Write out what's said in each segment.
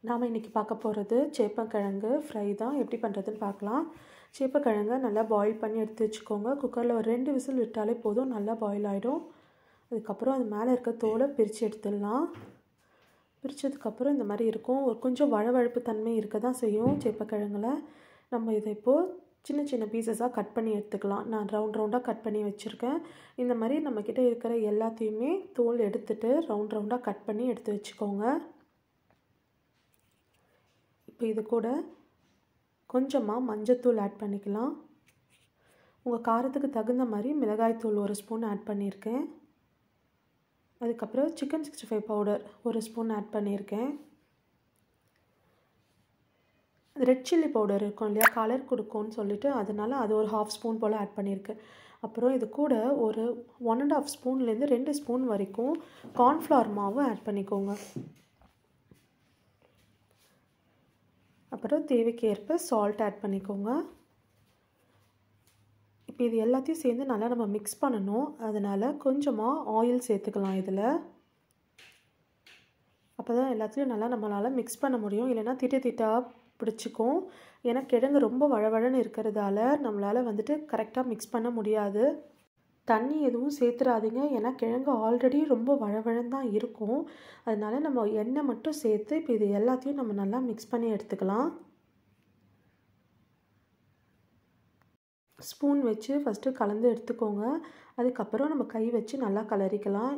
நாம் இன்றைக்கி பார்க்க போகிறது சேப்பங்கிழங்கு ஃப்ரை தான் எப்படி பண்ணுறதுன்னு பார்க்கலாம் சேப்பக்கிழங்கை நல்லா பாயில் பண்ணி எடுத்து வச்சுக்கோங்க குக்கரில் ஒரு ரெண்டு விசில் விட்டாலே போதும் நல்லா பாயில் ஆகிடும் அதுக்கப்புறம் அது மேலே இருக்க தோலை பிரித்து எடுத்துடலாம் பிரித்ததுக்கப்புறம் இந்த மாதிரி இருக்கும் ஒரு கொஞ்சம் வழவழப்பு தன்மை இருக்க தான் செய்யும் சேப்பக்கிழங்குல நம்ம இதை இப்போது சின்ன சின்ன பீசஸாக கட் பண்ணி எடுத்துக்கலாம் நான் ரவுண்ட் ரவுண்டாக கட் பண்ணி வச்சுருக்கேன் இந்த மாதிரி நம்மக்கிட்ட இருக்கிற எல்லாத்தையுமே தோல் எடுத்துட்டு ரவுண்ட் ரவுண்டாக கட் பண்ணி எடுத்து வச்சுக்கோங்க இப்போ இது கூட கொஞ்சமாக மஞ்சத்தூள் ஆட் பண்ணிக்கலாம் உங்கள் காரத்துக்கு தகுந்த மாதிரி மிளகாய்த்தூள் ஒரு ஸ்பூன் ஆட் பண்ணியிருக்கேன் அதுக்கப்புறம் சிக்கன் சிக்ஸ்டி ஃபைவ் பவுடர் ஒரு ஸ்பூன் ஆட் பண்ணியிருக்கேன் ரெட் சில்லி பவுடர் இருக்கும் இல்லையா கலர் கொடுக்கும்னு சொல்லிட்டு அதனால் அது ஒரு ஹாஃப் ஸ்பூன் போல் ஆட் பண்ணியிருக்கேன் அப்புறம் இது கூட ஒரு ஒன் அண்ட் ஆஃப் ஸ்பூன்லேருந்து ரெண்டு ஸ்பூன் வரைக்கும் கார்ன்ஃப்ளவர் மாவு ஆட் பண்ணிக்கோங்க அப்புறம் தேவைக்கு ஏற்ப சால்ட் ஆட் பண்ணிக்கோங்க இப்போ இது எல்லாத்தையும் சேர்ந்து நல்லா நம்ம மிக்ஸ் பண்ணணும் அதனால் கொஞ்சமாக ஆயில் சேர்த்துக்கலாம் இதில் அப்போ தான் எல்லாத்தையும் நல்லா நம்மளால் மிக்ஸ் பண்ண முடியும் இல்லைன்னா திட்டு திட்டாக பிடிச்சிக்கும் ஏன்னா கிழங்கு ரொம்ப வழவழன்னு இருக்கிறதால நம்மளால் வந்துட்டு கரெக்டாக மிக்ஸ் பண்ண முடியாது தண்ணி எதுவும் சேர்த்துறாதீங்க ஏன்னா கிழங்கு ஆல்ரெடி ரொம்ப வழவழன்னு தான் இருக்கும் அதனால நம்ம எண்ணெய் மட்டும் சேர்த்து இப்போ இது எல்லாத்தையும் நம்ம நல்லா மிக்ஸ் பண்ணி எடுத்துக்கலாம் ஸ்பூன் வச்சு ஃபஸ்ட்டு கலந்து எடுத்துக்கோங்க அதுக்கப்புறம் நம்ம கை வச்சு நல்லா கலரிக்கலாம்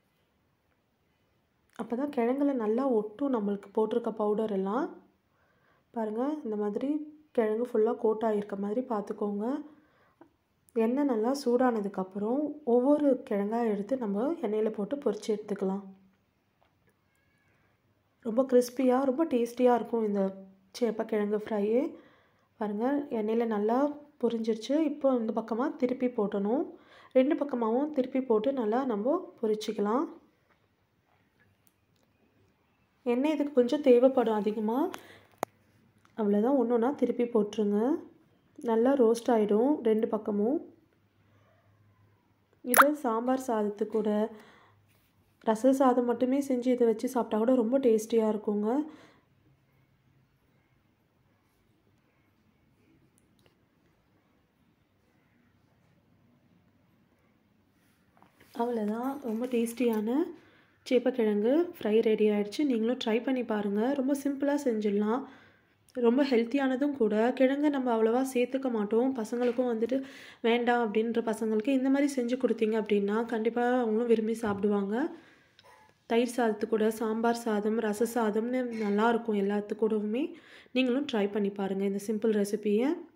அப்போ தான் கிழங்குல நல்லா ஒட்டும் நம்மளுக்கு போட்டிருக்க பவுடர் எல்லாம் பாருங்கள் இந்த மாதிரி கிழங்கு ஃபுல்லாக கோட் ஆகிருக்க மாதிரி பார்த்துக்கோங்க எண்ணெய் நல்லா சூடானதுக்கப்புறம் ஒவ்வொரு கிழங்காக எடுத்து நம்ம எண்ணெயில் போட்டு பொரித்து எடுத்துக்கலாம் ரொம்ப கிறிஸ்பியாக ரொம்ப டேஸ்டியாக இருக்கும் இந்த சேப்பக்கிழங்கு ஃப்ரையே பாருங்கள் எண்ணெயில் நல்லா பொரிஞ்சிருச்சு இப்போ இந்த பக்கமாக திருப்பி போட்டணும் ரெண்டு பக்கமாகவும் திருப்பி போட்டு நல்லா நம்ம பொரிச்சிக்கலாம் எண்ணெய் இதுக்கு கொஞ்சம் தேவைப்படும் அதிகமாக அவ்வளோதான் ஒன்று ஒன்றா திருப்பி போட்டுருங்க நல்லா ரோஸ்ட் ஆகிடும் ரெண்டு பக்கமும் இது சாம்பார் சாதத்து கூட ரச சாதம் மட்டுமே செஞ்சு இதை வச்சு சாப்பிட்டா கூட ரொம்ப டேஸ்டியாக இருக்குங்க அவ்வளோதான் ரொம்ப டேஸ்டியான சேப்பக்கிழங்கு ஃப்ரை ரெடி ஆகிடுச்சு நீங்களும் ட்ரை பண்ணி பாருங்கள் ரொம்ப சிம்பிளாக செஞ்சிடலாம் ரொம்ப ஹெல்த்தியானதும் கூட கிழங்கு நம்ம அவ்வளோவா சேர்த்துக்க மாட்டோம் பசங்களுக்கும் வந்துட்டு வேண்டாம் அப்படின்ற பசங்களுக்கு இந்த மாதிரி செஞ்சு கொடுத்தீங்க அப்படின்னா கண்டிப்பாக அவங்களும் விரும்பி சாப்பிடுவாங்க தயிர் சாதத்து கூட சாம்பார் சாதம் ரச சாதம்னு நல்லாயிருக்கும் எல்லாத்து கூடவுமே நீங்களும் ட்ரை பண்ணி பாருங்கள் இந்த சிம்பிள் ரெசிபியை